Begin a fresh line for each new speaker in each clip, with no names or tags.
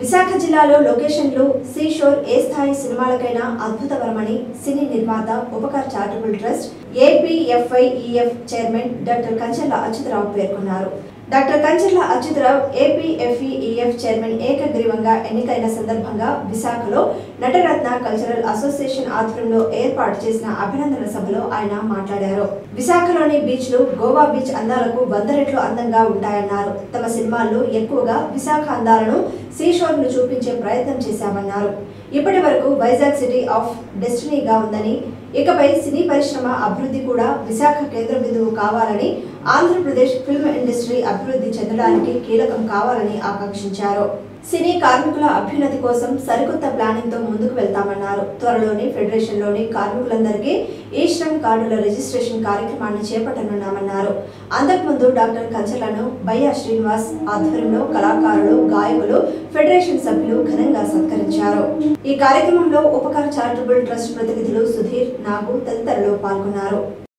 విశాఖ జిల్లాలో లొకేషన్లు sea shore ఏ స్థాయి సినిమాలకైనా అద్భుతకరమని సినీ నిర్మాత Upakar charitable trust APFIEF chairman doctor Kancharla Achyutarao పేర్కొన్నారు doctor Kancharla Achyutarao APFEEF chairman ఏకగ్రీవంగా ఎన్నికైన సందర్భంగా విశాఖలో నటరత్న కల్చరల్ అసోసియేషన్ ఆధ్వర్యంలో ఏర్పాటు చేసిన అభినందన సభలో ఆయన మాట్లాడారు విశాఖలోని బీచ్లు గోవా బీచ్ అందాలకు వంద రెట్లు అందంగా ఉంటాయన్నారు తమ సినిమాల్లో ఎక్కువగా విశాఖ అందాలను సీషోర్ ను చూపించే ప్రయత్నం చేశామన్నారు ఇప్పటి వరకు వైజాగ్ సిటీ ఆఫ్ డెస్టినీగా ఉందని ఇకపై సినీ పరిశ్రమ అభివృద్ధి కూడా విశాఖ కేంద్ర బిందువు కావాలని ఆంధ్రప్రదేశ్ ఫిల్మ్ ఇండస్ట్రీ అభివృద్ధి చెందడానికి కీలకం కావాలని ఆకాంక్షించారు సినీ కార్మికుల అభ్యున్నతి కోసం సరికొత్త ప్లానింగ్ తో ముందుకు వెళ్తామన్నారు త్వరలోనే ఫెడరేషన్ లోని కార్మికులందరికీ ఈ శ్రమ్ కార్డుల రిజిస్ట్రేషన్ కార్యక్రమాన్ని చేపట్టనున్నామన్నారు అంతకుముందు డాక్టర్ కంచలను బయ్యా శ్రీనివాస్ ఆధ్వర్యంలో కళాకారులు గాయకులు ఫెడరేషన్ సభ్యులు ఘనంగా సత్కరించారు ఈ కార్యక్రమంలో ఉపకార చారిటబుల్ ట్రస్ట్ ప్రతినిధులు సుధీర్ నాగు తదితరులు పాల్గొన్నారు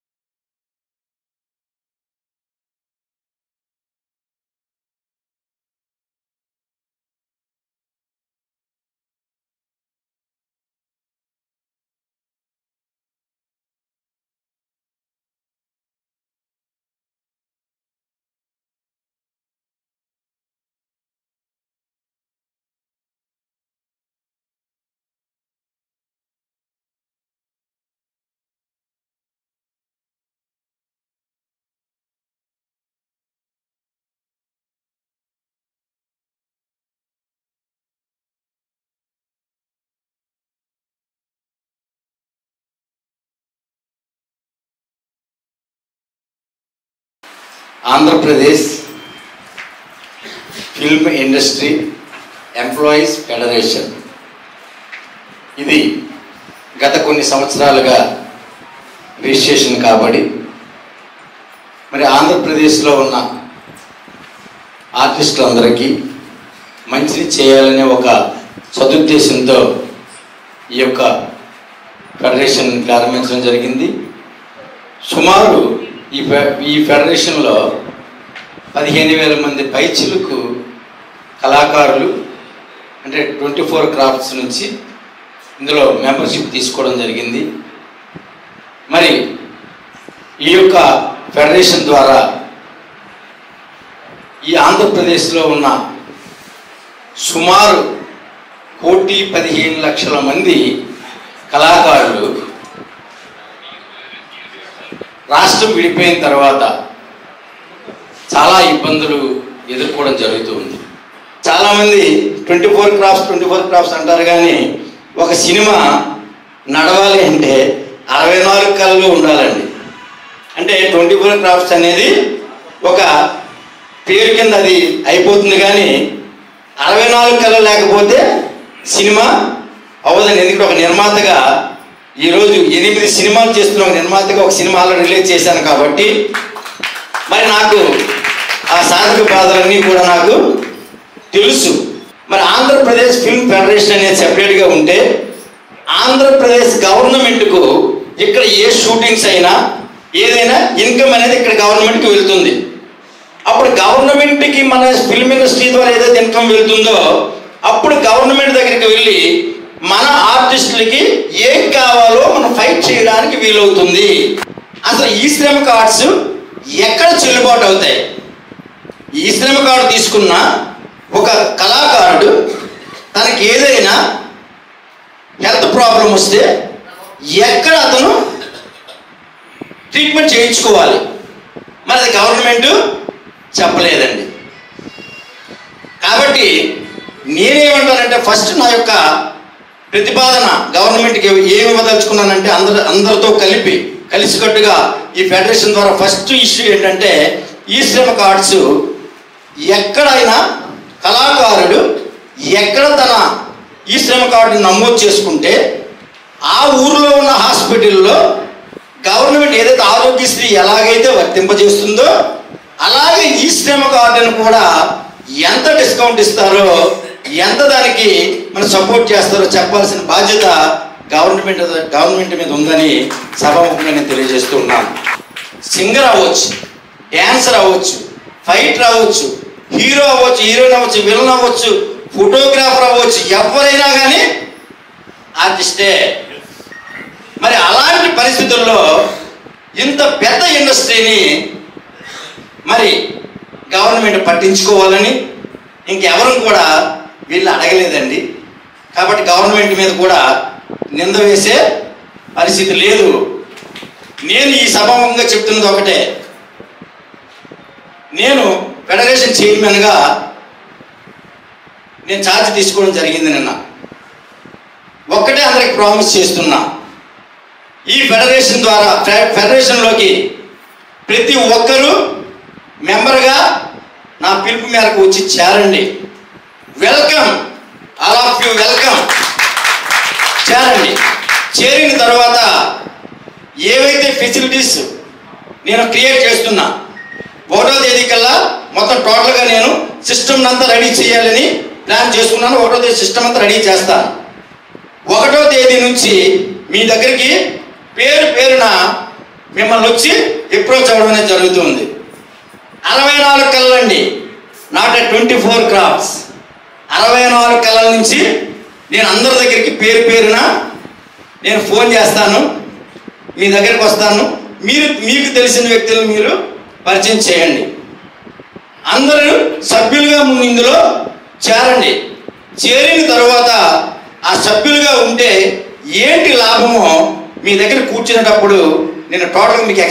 Andhra Pradesh film industry employees federation ఇది గత కొన్ని సంవత్సరాలుగా రిజిస్ట్రేషన్ కాబడి మరి ఆంధ్రప్రదేశ్లో ఉన్న ఆర్టిస్టులందరికీ మంచిని చేయాలనే ఒక సదుద్దేశంతో ఈ యొక్క ఫెడరేషన్ ప్రారంభించడం జరిగింది సుమారు ఈ ఫె- ఈ ఫెడరేషన్లో పదిహేను వేల మంది పైచిలకు కళాకారులు అంటే ట్వంటీ ఫోర్ క్రాఫ్ట్స్ నుంచి ఇందులో మెంబర్షిప్ తీసుకోవడం జరిగింది మరి ఈ యొక్క ఫెడరేషన్ ద్వారా ఈ ఆంధ్రప్రదేశ్లో ఉన్న సుమారు కోటి పదిహేను లక్షల మంది కళాకారులు రాష్ట్రం విడిపోయిన తర్వాత చాలా ఇబ్బందులు ఎదుర్కోవడం జరుగుతూ ఉంది చాలామంది twenty four crafts twenty four crafts అంటారు కానీ ఒక సినిమా నడవాలి అంటే అరవై నాలుగు కళ్ళు ఉండాలండి అంటే ట్వంటీ ఫోర్ క్రాఫ్ట్స్ అనేది ఒక పేరు కింద అది అయిపోతుంది కానీ అరవై నాలుగు కళ్ళు లేకపోతే సినిమా అవ్వదండి ఎందుకంటే ఒక నిర్మాతగా ఈరోజు ఎనిమిది సినిమాలు చేస్తున్న ఒక నిర్మాతగా ఒక సినిమాలో రిలీజ్ చేశాను కాబట్టి మరి నాకు ఆ సాధక బాధలన్నీ కూడా నాకు తెలుసు మరి ఆంధ్రప్రదేశ్ ఫిల్మ్ ఫెడరేషన్ అనేది సెపరేట్గా ఉంటే ఆంధ్రప్రదేశ్ గవర్నమెంట్కు ఇక్కడ ఏ షూటింగ్స్ అయినా ఏదైనా ఇన్కమ్ అనేది ఇక్కడ గవర్నమెంట్కి వెళ్తుంది అప్పుడు గవర్నమెంట్కి మన ఫిల్మ్ ఇండస్ట్రీ ద్వారా ఏదైతే ఇన్కమ్ వెళ్తుందో అప్పుడు గవర్నమెంట్ దగ్గరికి వెళ్ళి మన ఆర్టిస్టులకి ఏం కావాలో మనం ఫైట్ చేయడానికి వీలవుతుంది అసలు ఈ శ్రమ కార్డ్స్ ఎక్కడ చెల్లుబాటు అవుతాయి ఈ శ్రమ కార్డు తీసుకున్న ఒక కళాకారుడు తనకి ఏదైనా హెల్త్ ప్రాబ్లం వస్తే ఎక్కడ అతను ట్రీట్మెంట్ చేయించుకోవాలి మరి అది గవర్నమెంట్ చెప్పలేదండి కాబట్టి నేనేమంటానంటే ఫస్ట్ నా యొక్క ప్రతిపాదన గవర్నమెంట్కి ఏమి ఇవ్వదలుచుకున్నానంటే అందరు అందరితో కలిపి కలిసికట్టుగా ఈ ఫెడరేషన్ ద్వారా ఫస్ట్ ఇష్యూ ఏంటంటే ఈ శ్రమ కార్డ్స్ ఎక్కడైనా కళాకారుడు ఎక్కడ తన ఈ శ్రమ కార్డుని నమోదు చేసుకుంటే ఆ ఊరిలో ఉన్న హాస్పిటల్లో గవర్నమెంట్ ఏదైతే ఆరోగ్యశ్రీ ఎలాగైతే వర్తింపజేస్తుందో అలాగే ఈ శ్రమ కార్డును కూడా ఎంత డిస్కౌంట్ ఇస్తారో ఎంత దానికి మనం సపోర్ట్ చేస్తారో చెప్పాల్సిన బాధ్యత గవర్నమెంట్ గవర్నమెంట్ మీద ఉందని సభాముఖంగా నేను తెలియజేస్తూ ఉన్నాను సింగర్ అవ్వచ్చు డ్యాన్సర్ అవ్వచ్చు ఫైటర్ అవ్వచ్చు హీరో అవ్వచ్చు హీరోయిన్ అవ్వచ్చు విలన్ అవ్వచ్చు ఫోటోగ్రాఫర్ అనుకోవచ్చు ఎవరైనా కానీ ఆర్టిస్టే మరి అలాంటి పరిస్థితుల్లో ఇంత పెద్ద ఇండస్ట్రీని మరి గవర్నమెంట్ పట్టించుకోవాలని ఇంకెవరు కూడా వీళ్ళు అడగలేదండి కాబట్టి గవర్నమెంట్ మీద కూడా నింద వేసే పరిస్థితి లేదు నేను ఈ సభాముఖంగా చెప్తున్నది ఒకటే నేను ఫెడరేషన్ చైర్మన్గా నేను ఛార్జ్ తీసుకోవడం జరిగింది నిన్న ఒక్కటే అందరికి ప్రామిస్ చేస్తున్నా ఈ ఫెడరేషన్ ద్వారా ఫె- ఫెడరేషన్లోకి ప్రతి ఒక్కరూ మెంబర్గా నా పిలుపు మేరకు వచ్చి చేరండి welcome all of you welcome చేరండి చేరిన తర్వాత ఏవైతే ఫెసిలిటీస్ నేను క్రియేట్ చేస్తున్నా ఒకటో తేదీ కల్లా మొత్తం టోటల్గా నేను సిస్టమ్ అంతా రెడీ చేయాలని ప్లాన్ చేసుకున్నాను ఒకటో తేదీ సిస్టమ్ అంతా రెడీ చేస్తాను ఒకటో తేదీ నుంచి మీ దగ్గరికి పేరు పేరున మిమ్మల్ని వచ్చి అప్రోచ్ అవ్వడం అనేది జరుగుతుంది అరవై నాలుగు కళ్ళండి నాట్ ట్వంటీ ఫోర్ క్రాప్స్ అరవై నాలుగు కళ్ళ నుంచి నేను అందరి దగ్గరికి పేరు పేరున నేను ఫోన్ చేస్తాను మీ దగ్గరికి వస్తాను మీరు మీకు తెలిసిన వ్యక్తులను మీరు పరిచయం చేయండి అందరూ సభ్యులుగా ముందు ఇందులో చేరండి చేరిన తర్వాత ఆ సభ్యులుగా ఉంటే ఏంటి లాభమో మీ దగ్గర కూర్చునేటప్పుడు నేను టోటల్గా మీకు